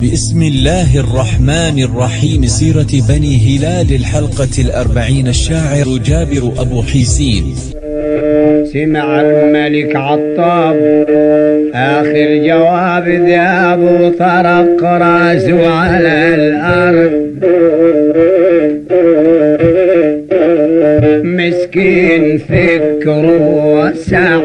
بسم الله الرحمن الرحيم سيرة بني هلال الحلقة الأربعين الشاعر جابر أبو حيسين سمع الملك عطاب آخر جواب ذهب طرق راسه على الأرض مسكين فكره وسع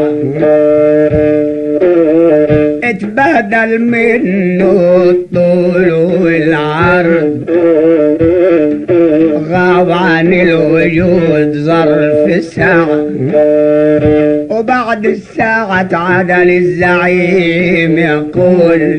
اتبهدل منه الطول والعرض غاب عن الوجود ظرف ساعة وبعد الساعة عدل الزعيم يقول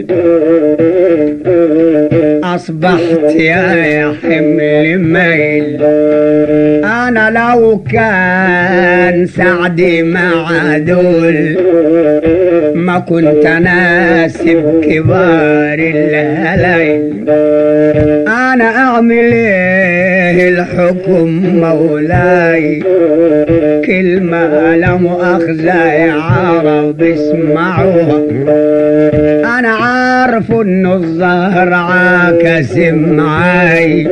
أصبحت يا حمل ميل أنا لو كان سعدي مع دول ما كنت ناسب كبار الليل أنا أعمل إيه الحكم مولاي كلمة لا مؤاخذة يا عرب اسمعوها أنا عارف إنه الظهر عاكس معاي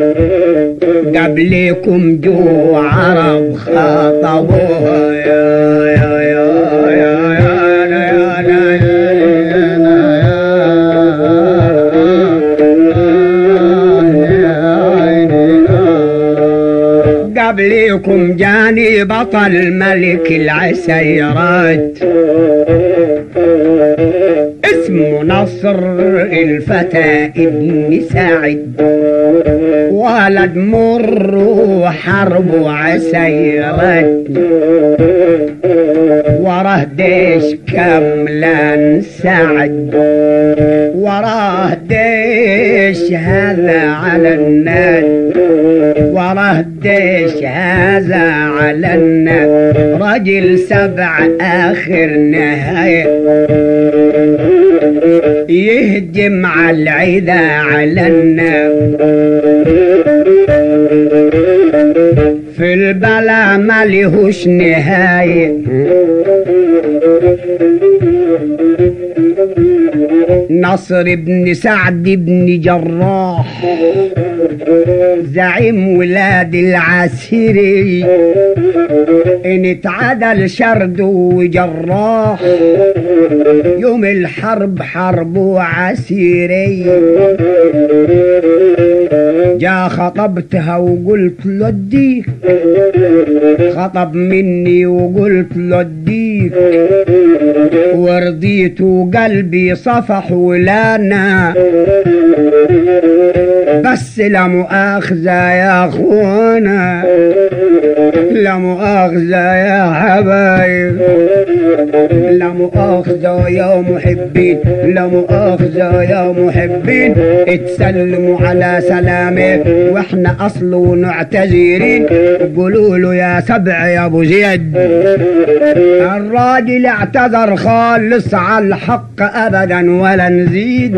قبلكم جو عرب خاطبوها يا يا يا يا يا يا قبلكم جاني بطل ملك العسيرات اسمه نصر الفتى ابن سعد ولد مر وحرب عسيرات وراه ديش كاملا سعد وراه ديش هذا على الناس وراه ديش هذا على الناس رجل سبع آخر نهاية يهجم على العدا على الناس في البلا ما لهوش نهاية نصر بن سعد بن جراح زعيم ولاد العسيري ان اتعدل شرد وجراح يوم الحرب حرب وعسيري جا خطبتها وقلت له اديك خطب مني وقلت له اديك ورضيت وقلبي صفح ولانا بس لا مؤاخذة يا اخوانا لا مؤاخذة يا حبايب لا مؤاخذة يا محبين لا مؤاخذة يا محبين اتسلموا على سلامه واحنا اصل ونعتذرين قولوا له يا سبع يا ابو زيد الراجل اعتذر خالص على الحق ابدا ولا نزيد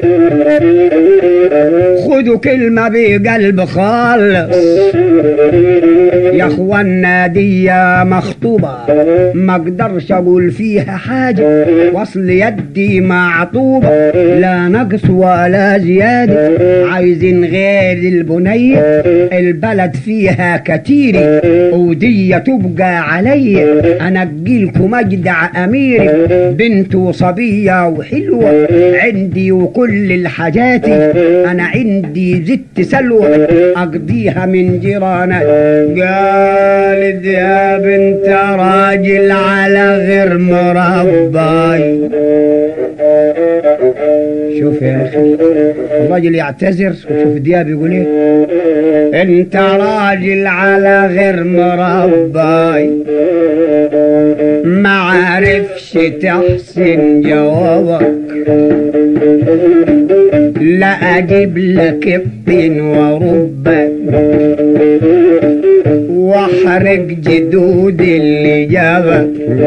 خدوا كلمة بقلب خالص يا اخوانا دي مخطوبة ما اقدرش اقول فيها حاجة وصل يدي معطوبة لا نقص ولا زيادة عايزين غير البنية البلد فيها كتير ودي تبقى علي انا اجيلكم اجدع اميري بنت وصبية وحلوة عندي وكل الحاجات انا عندي زت سلوى اقضيها من جيرانك قالت يا بنت راجل على غير مرباي شوف يا اخي الراجل يعتذر وشوف دياب يقول ايه انت راجل على غير مرباي ما عرفش تحسن جوابك لا اجيب لك الطين وربك واحرق جدود اللي جابك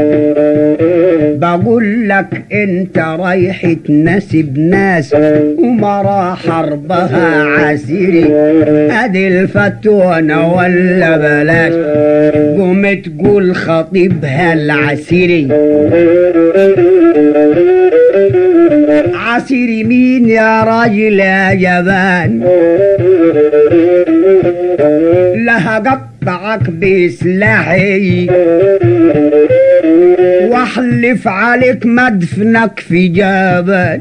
بقول لك انت رايح تناسب ناس وما راح حربها عسيري ادي الفتوانة ولا بلاش قوم تقول خطيبها العسيري عصير يمين يا راجل يا جبان لها قطعك بسلاحي واحلف عليك مدفنك في جبل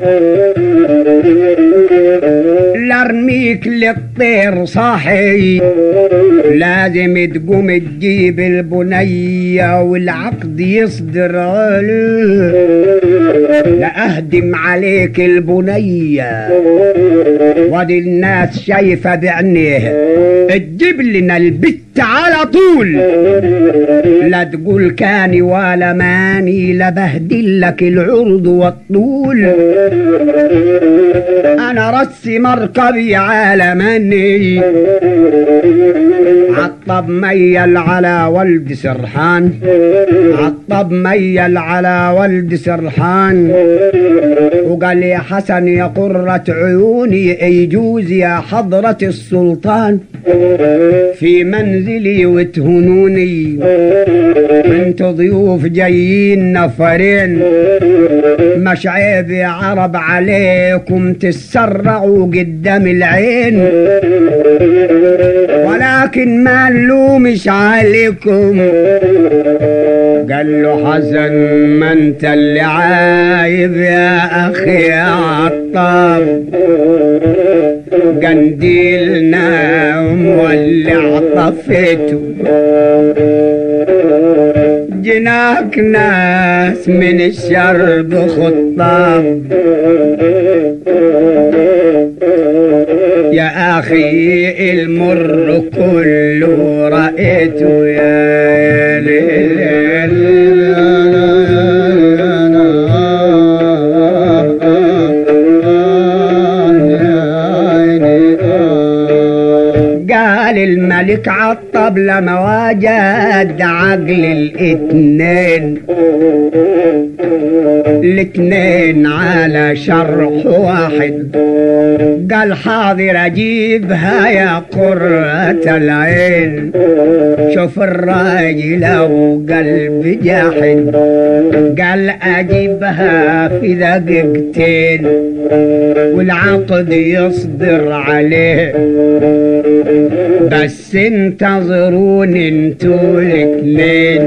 لارميك للطير صاحي لازم تقوم تجيب البنية والعقد يصدر عليه لأهدم عليك البنية وادي الناس شايفة بعينيها تجيب لنا البت على طول لا تقول كاني ولا ماني لبهدل لك العرض والطول انا رسي مركبي على مني عطب ميل على ولد سرحان عطب ميل على ولد سرحان وقال يا حسن يا قرة عيوني يجوز يا حضرة السلطان في منزلي وتهنوني انتو ضيوف جايين نفرين مش عيب يا عرب عليكم تسرعوا قدام العين ولكن ما نلومش عليكم قال له حسن ما انت اللي عايب يا اخي يا عطاب قنديلنا مولع طفيته جناك ناس من الشرق خطاب يا اخي المر كله رأيته يا ليل قال الملك عطب لما وجد عقل الاتنين الاتنين على شرح واحد قال حاضر اجيبها يا قرة العين شوف الراجل ابو قلب جاحد قال اجيبها في دقيقتين والعقد يصدر عليه بس انتظروني انتوا الاتنين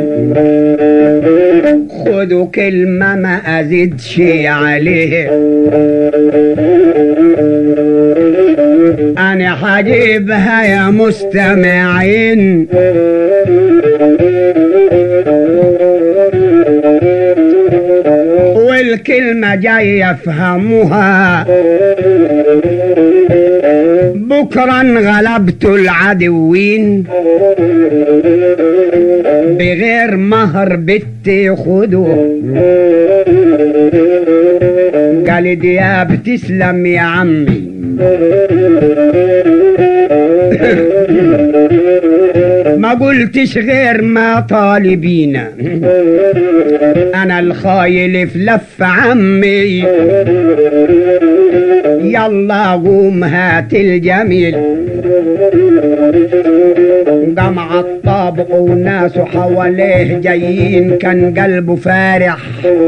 خدوا كلمة ما ازيدش عليه انا حجيبها يا مستمعين والكلمة جاي يفهموها بكرا غلبت العدوين بغير مهر بنتي خدوه قال دياب تسلم يا عمي ما قلتش غير ما طالبينا انا الخايل في لف عمي يلا قوم هات الجميل قام عالطابق والناس حواليه جايين كان قلبه فارح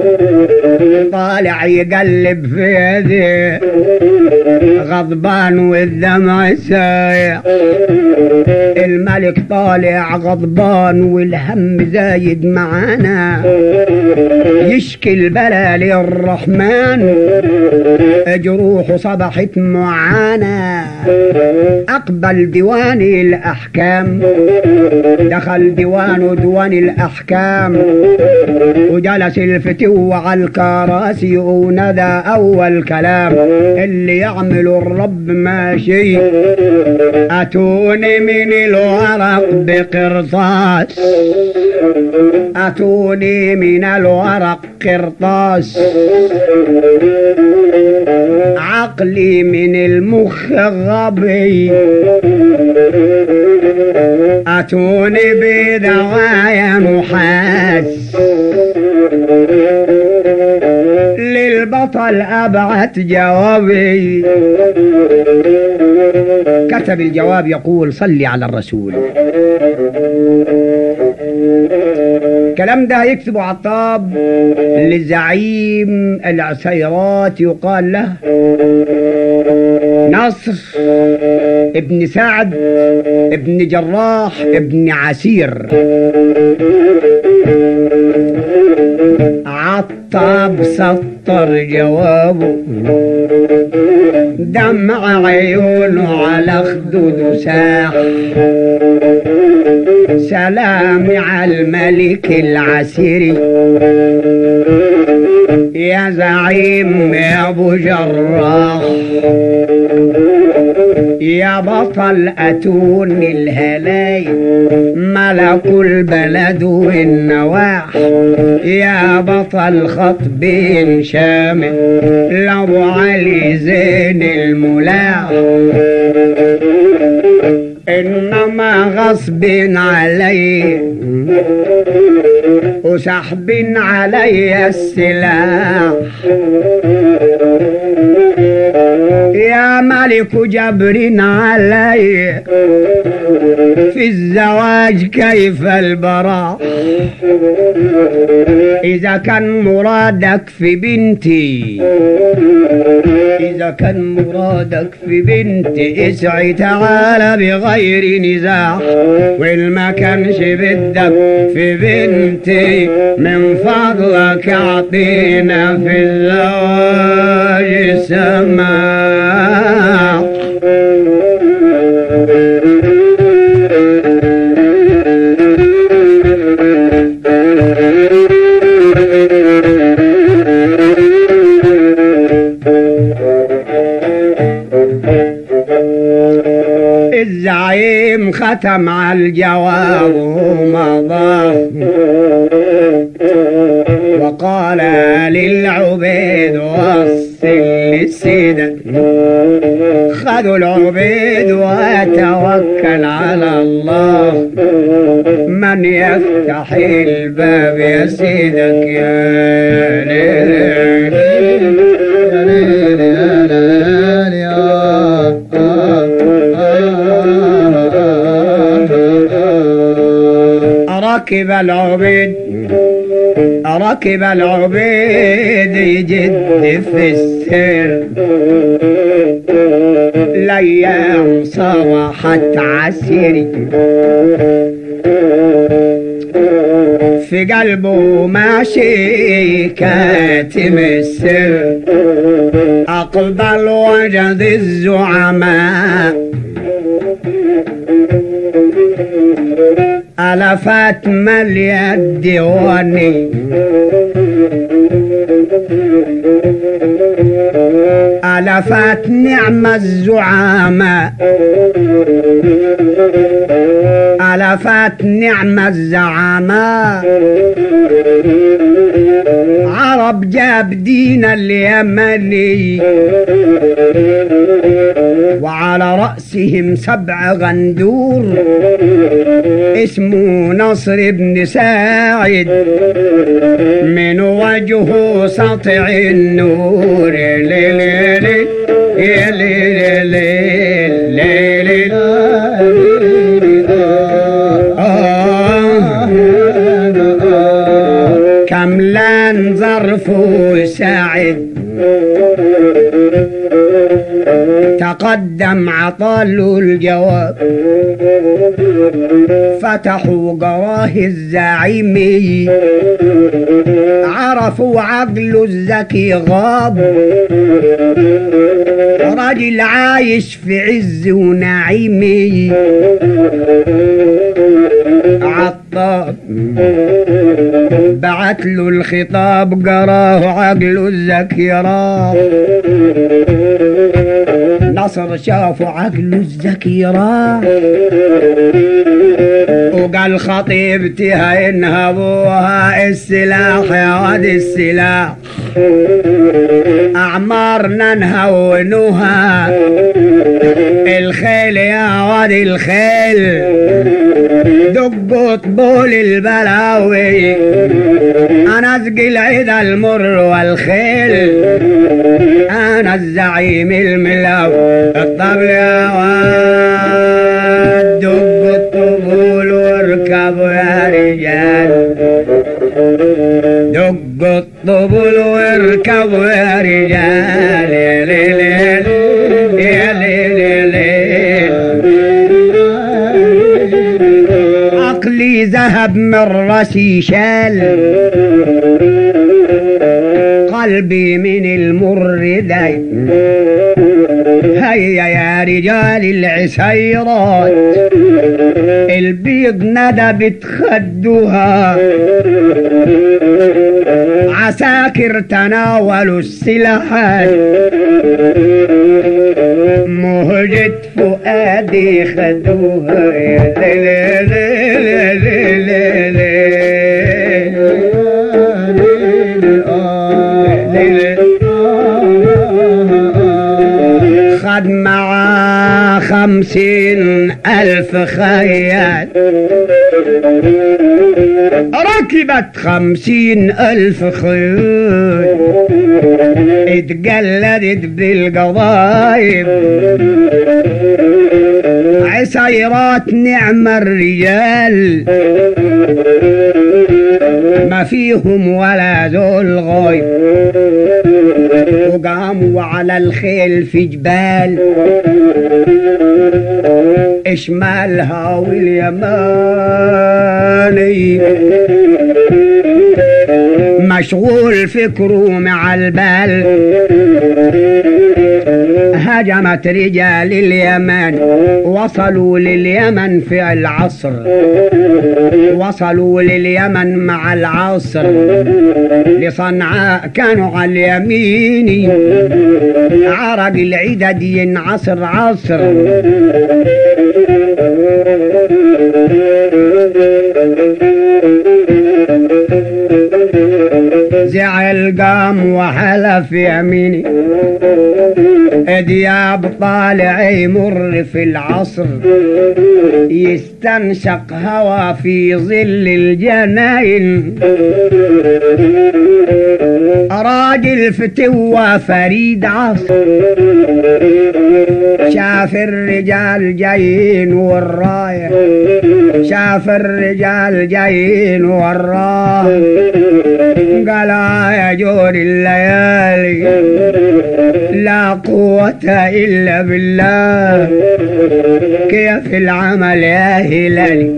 طالع يقلب في يديه غضبان والدمع سايح الملك طالع غضبان والهم زايد معانا يشكي البلا للرحمن جروحه صبحت معانا أقبل ديوان الأحكام دخل ديوان ديوان الأحكام وجلس الفتو على الكراسي وندى أول كلام اللي يعمل الرب ماشي أتوني من الورق بقرطاس أتوني من الورق قرطاس عقلي من المخ غبي أتوني بدوايا نحاس للبطل أبعت جوابي كتب الجواب يقول صلي على الرسول الكلام ده يكتبه عطاب لزعيم العسيرات يقال له نصر ابن سعد ابن جراح ابن عسير عطاب سطر جوابه دمع عيونه على خدوده ساح سلام على الملك العسيري يا زعيم يا ابو جراح يا بطل اتون الهلاي ملك البلد والنواح يا بطل خطب شامل لابو علي زين الملاح انما غصب علي وسحب علي السلاح يا ملك جبر علي في الزواج كيف البراح إذا كان مرادك في بنتي إذا كان مرادك في بنتي اسعي تعالى بغير نزاع وإن ما كانش بدك في بنتي من فضلك أعطينا في الزواج سماع الزعيم ختم على الجواب ومضى وقال للعبيد وصل للسيدة خذوا العبيد وتوكل على الله من يفتح الباب يا سيدك يا ليل يا ليل يا ليل يا ركب العبيد ركب العبيد يجد في السر الايام صبحت عسيري في قلبه ماشي كاتم السر اقبل وجد الزعماء ألفات ملي الديواني ألفات نعم الزعماء ألفات نعم الزعماء عرب جاب دين اليمني وعلى رأسهم سبع غندور اسمه نصر بن ساعد من وجهه سطع النور ليل ليل ليل ليل كملان ظرفه ساعد تقدم عطاله الجواب فتحوا قراه الزعيمي عرفوا عقله الذكي غاب راجل عايش في عز ونعيمي عطاب بعت له الخطاب قراه عقله الذكي راه نصر شافوا عقله الذكي راه وقال خطيبتي هاي انهبوها السلاح يا واد السلاح اعمارنا نهونوها الخيل يا واد الخيل دقوا طبول البلاوي انا اسقي العيد المر والخيل انا الزعيم الملاوي الطبل يا واد دقوا الطبول واركبوا يا رجال طبل واركبوا يا رجال يا ليل يا ليل يا ليل عقلي ذهب من راسي شال قلبي من المر داي هيا يا رجال العسيرات البيض ندبت خدوها عساكر تناولوا السلاحات مهجة فؤادي خدوها يا ليل ليل ليل ليل خد معاه خمسين ألف خيال ركبت خمسين ألف خيل اتجلدت بالقضايب عسيرات نعم الرجال ما فيهم ولا ذو غايب وقاموا على الخيل في جبال اشمالها واليماني مشغول فكره مع البال هجمت رجال اليمن وصلوا لليمن في العصر وصلوا لليمن مع العصر لصنعاء كانوا على اليمين عرق العدد ينعصر عصر زعل قام وحلف يميني دياب طالع يمر في العصر يستنشق هوا في ظل الجناين راجل فتوى فريد عصر شاف الرجال جايين والراية شاف الرجال جايين والراية قال يا جور الليالي لا قوة إلا بالله كيف العمل يا هلالي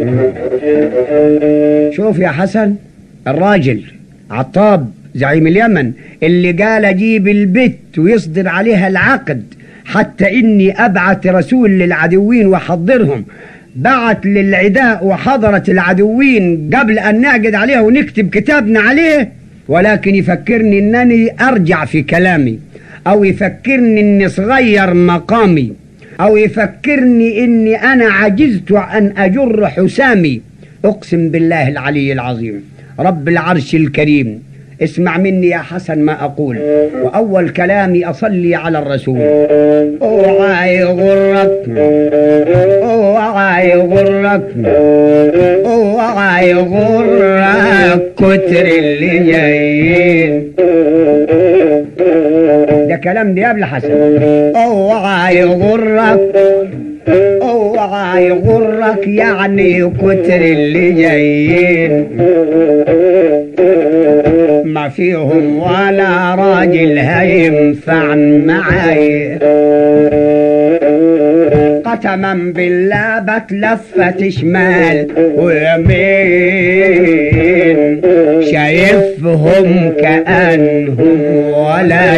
شوف يا حسن الراجل عطاب زعيم اليمن اللي قال اجيب البت ويصدر عليها العقد حتى اني ابعث رسول للعدوين واحضرهم بعت للعداء وحضرت العدوين قبل ان نعقد عليها ونكتب كتابنا عليه ولكن يفكرني انني ارجع في كلامي او يفكرني اني صغير مقامي او يفكرني اني انا عجزت عن اجر حسامي اقسم بالله العلي العظيم رب العرش الكريم اسمع مني يا حسن ما أقول وأول كلامي أصلي على الرسول اوعى يغرك اوعى يغرك اوعى يغرك كتر اللي جايين ده كلام دياب لحسن اوعى يغرك اوعى يغرك يعني كتر اللي جايين ما فيهم ولا راجل هينفع معاي قسما بالله بتلفت شمال ويمين شايفهم كأنهم ولا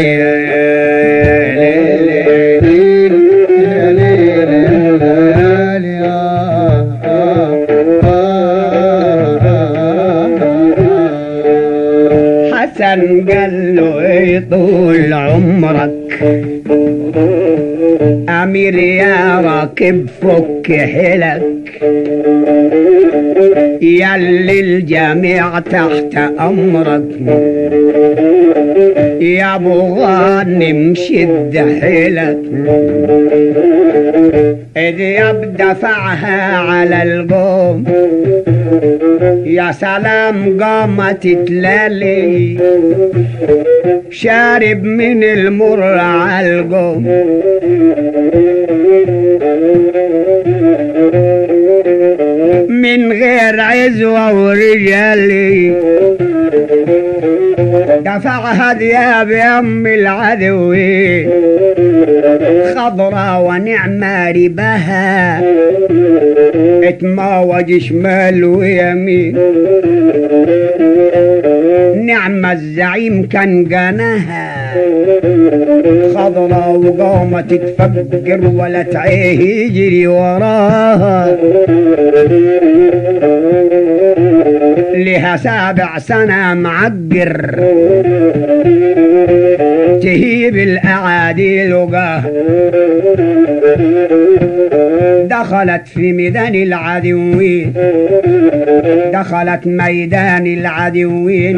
حسن قال له ايه طول عمرك امير يا راكب فك حيلك ياللي الجميع تحت امرك يا ابو غانم شد حيلك اذ دفعها على القوم يا سلام قامت تلالي شارب من المر على القوم من غير عزوة ورجالي دفعها ذياب يم العدوين خضرا ونعمة ربها اتماوج شمال ويمين نعم الزعيم كان جناها خضرا وقامت تفجر ولا تعيه يجري وراها لها سابع سنة معجر تهيب الأعادي لقاه دخلت في ميدان العدوين دخلت ميدان العدوين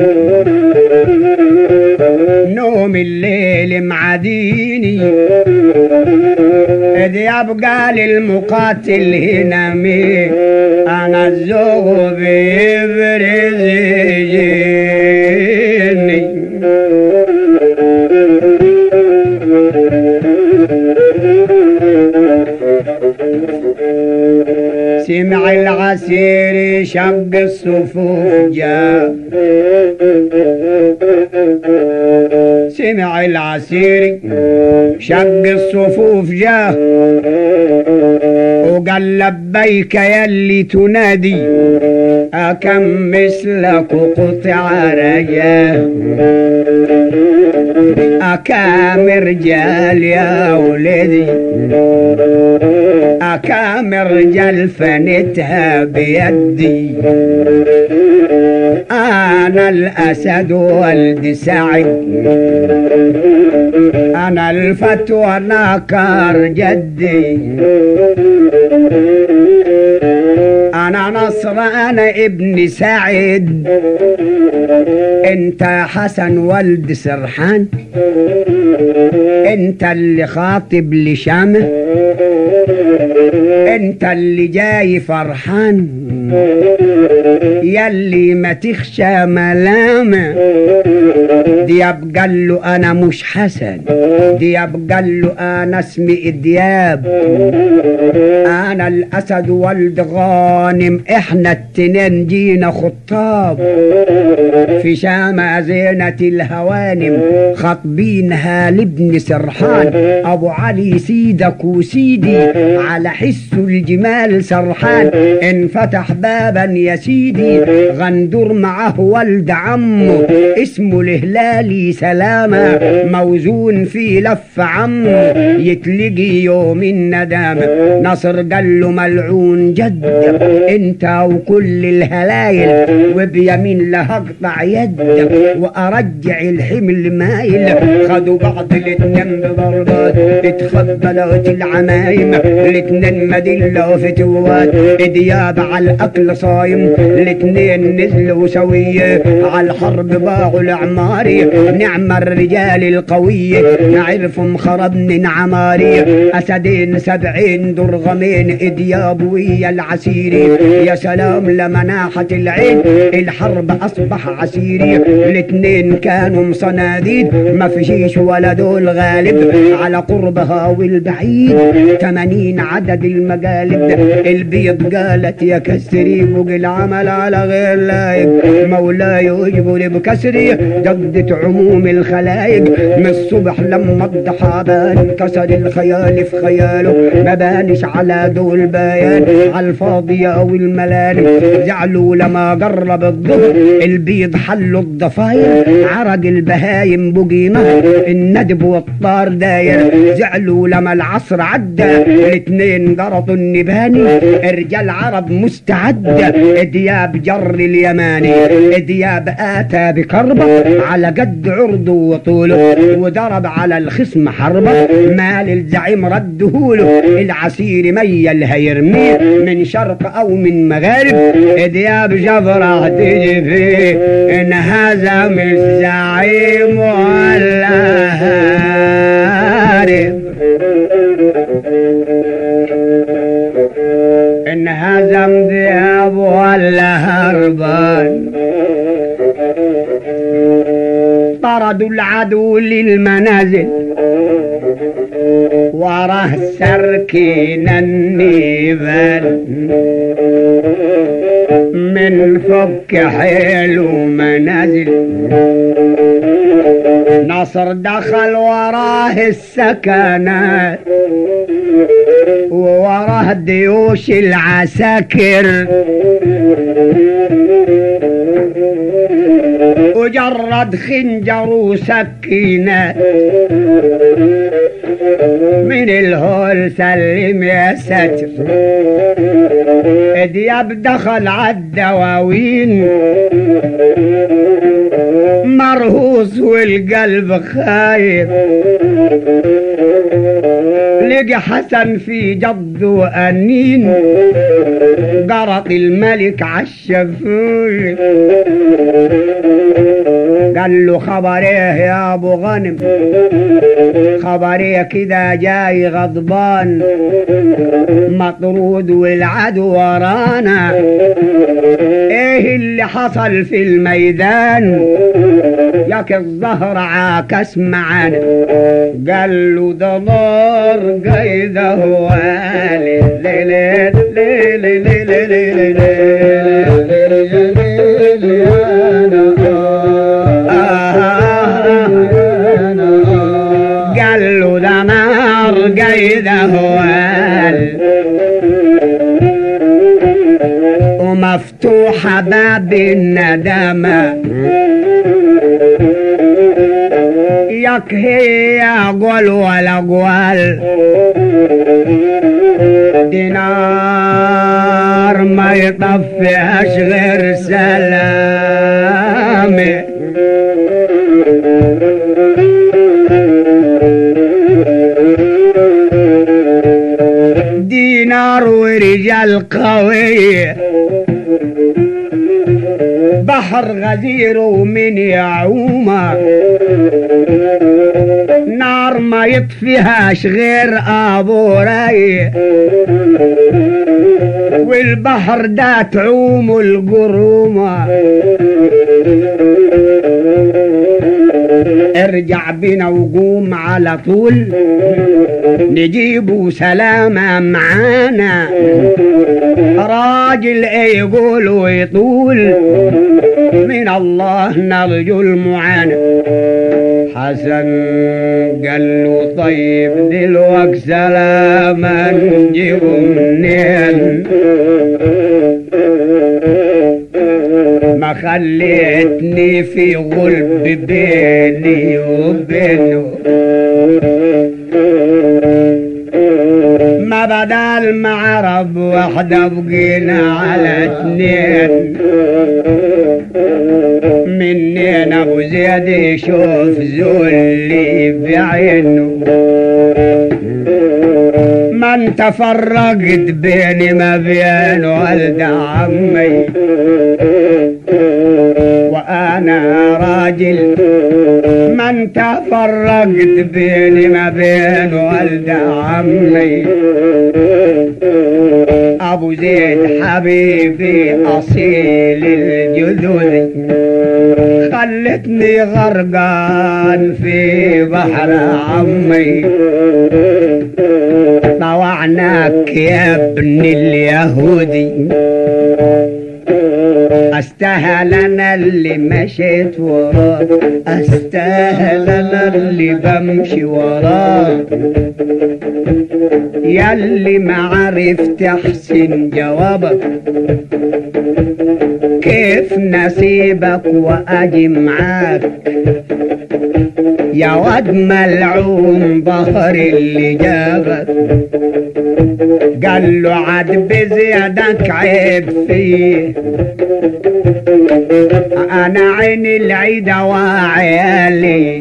نوم الليل معديني إذ يبقى للمقاتل هنا مين أنا الزوغ بيبرز يجيني سمع العسير شق الصفوف جاء سمع العسير شق الصفوف جاء وقال لبيك يلي تنادي أكم مثلك قطع رجاه أكام رجال يا ولدي أكام رجال فنتها بيدي أنا الأسد والد سعد أنا الفتوى ناكر جدي أنا نصر أنا ابن سعد أنت حسن ولد سرحان أنت اللي خاطب لشامه أنت اللي جاي فرحان يلي ما تخشى ملامه دي يبقى له أنا مش حسن دي يبقى له أنا اسمي إدياب أنا الأسد والد غانم إحنا التنين جينا خطاب في شام زينة الهوانم خطبينها لابن سرحان أبو علي سيدك وسيدي على حس الجمال سرحان انفتح بابا يا سيدي غندور معه ولد عمه اسمه الهلالي سلامة موزون في لف عمه يتلقي يوم الندامة نصر قال له ملعون جدك انت وكل الهلايل وبيمين لهقطع يدك وارجع الحمل مايل خدوا بعض الاتنين بضربات اتخبلت العمايم الاتنين مدلة وفتوات دياب على الاكل صايم الاتنين نزلوا سوية على الحرب باعوا العماري نعم الرجال القوية نعرفهم خربن عماري اسدين سبعين درغمين دياب ويا العسيري يا سلام لمناحة العين الحرب اصبح عسيري الاتنين كانوا صناديد ما فيش ولا دول غالب على قربها والبعيد تمانين عدد المقالب البيض قالت يا كسري فوق العمل على غير لايق مولاي اجبر بكسري جدت عموم الخلايق من الصبح لما الضحى بان كسر الخيال في خياله ما بانش على دول بيان على الفاضية والملالم زعلوا لما قرب الظهر البيض حلوا الضفاير عرق البهايم بقي نهر الندب والطار داير زعلوا لما العصر عدى الاتنين قرطوا النباني رجال عرب مستعدة دياب جر اليماني دياب آتى بكربة على قد عرضه وطوله وضرب على الخصم حربة مال الزعيم ردهوله العسير ميل هيرميه من شرق او من مغارب دياب جبرة تجي فيه ان هزم الزعيم ولا هارب ان هزم ذئاب ولا هربان طردوا العدو للمنازل وراه سركين النيبال من فك حيل ومنازل نصر دخل وراه السكنات ووراه ديوش العساكر وجرد خنجر وسكينة من الهول سلم يا ستر دياب دخل عالدواوين مرهوص والقلب خايف لقى حسن في جد وأنين قرط الملك عالشفوي قال له خبر ايه يا ابو غنم خبر ايه كده جاي غضبان مطرود والعدو ورانا ايه اللي حصل في الميدان ياك الظهر عاكس معانا قال له ده نار قيده هو ليلة ليلة ليلة قال له ده نار قيده هو ومفتوحة باب الندامة ياك هي قول ولا قول دينار ما يطفيهاش غير سلامي دينار ورجال قوي بحر غزير ومن يعومه نار ما يطفيهاش غير ابو راي والبحر ده تعوم القرومه ارجع بنا وقوم على طول نجيبه سلامة معانا راجل ايه يقول ويطول من الله نرجو المعاناة حسن قال له طيب دلوقتي سلامة نجيبه منين ما خليتني في غلب بيني وبينه ما بدل ما عرب واحدة بقينا على اتنين منين ابو زيد يشوف ذلي بعينه ما انت فرقت بيني ما بين ولد عمي وانا راجل ما انت فرقت بيني ما بين ولد عمي ابو زيد حبيبي اصيل الجذوذ خلتني غرقان في بحر عمي طوعناك يا ابن اليهودي استاهل انا اللي مشيت وراك استاهل انا اللي بمشي وراك ياللي ما عرفت احسن جوابك كيف نسيبك واجي معاك يا واد ملعون ظهر اللي جابك قال له عاد بزيادك عيب فيه انا عيني العيدة وعيالي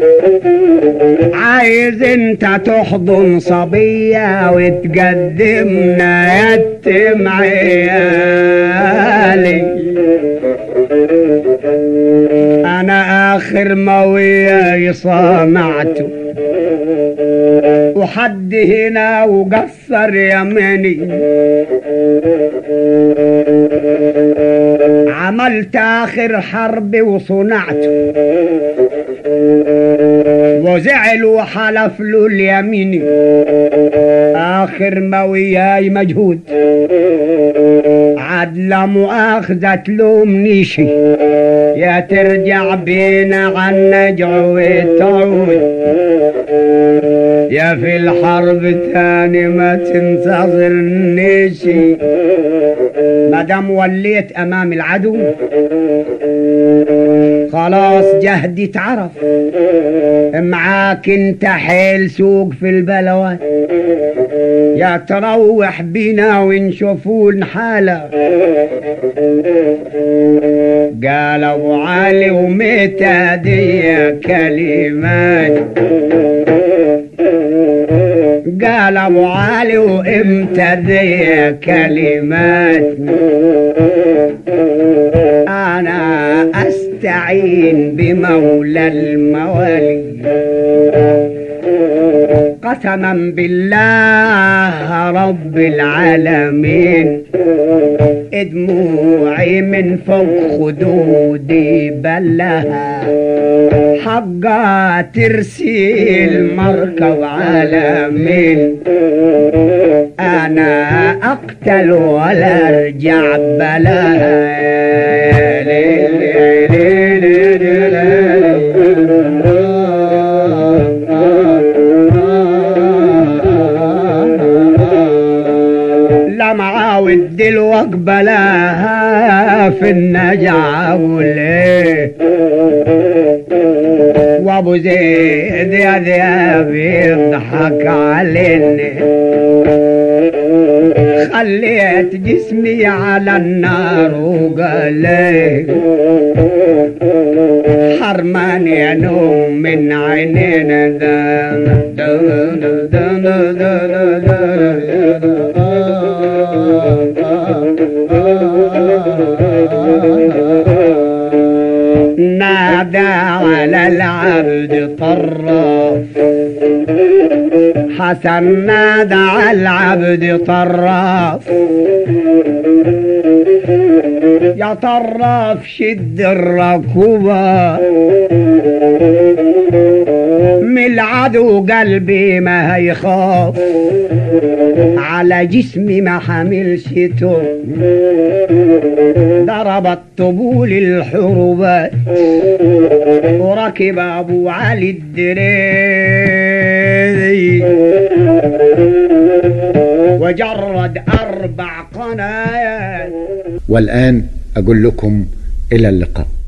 عايز انت تحضن صبية وتقدمنا يتم عيالي انا اخر ما وياي صنعته وحد هنا وقصر يمني عملت اخر حرب وصنعته وزعل وحلف له اليمين اخر ما وياي مجهود عاد لا مؤاخذة تلومنيش يا ترجع بينا عن نجع وتعود يا في الحرب تاني ما تنتظرنيش ما دام وليت امام العدو خلاص جهدي اتعرف معاك انت حيل سوق في البلوات يا تروح بينا ونشوفون حالة قال ابو علي ومتى دي كلمات قال ابو علي وامتى ذي كلمات انا استعين بمولى الموالي قسما بالله رب العالمين دموعي من فوق خدودي بلها حقا ترسيل مركب عالمين انا اقتل ولا ارجع بلاها لا معاود دلوك بلاها في النجعة وليه وابو زيد يا ذياب يضحك علينا خليت جسمي على النار وقال حرمان يا نوم من عينينا نادى على العبد طراف حسن نادى على العبد طراف يا طراف شد الركوبة من العدو قلبي ما هيخاف على جسمي ما حملش توب ضربت طبول الحروبات وركب ابو علي الدريدي وجرد اربع قنايات والآن أقول لكم إلى اللقاء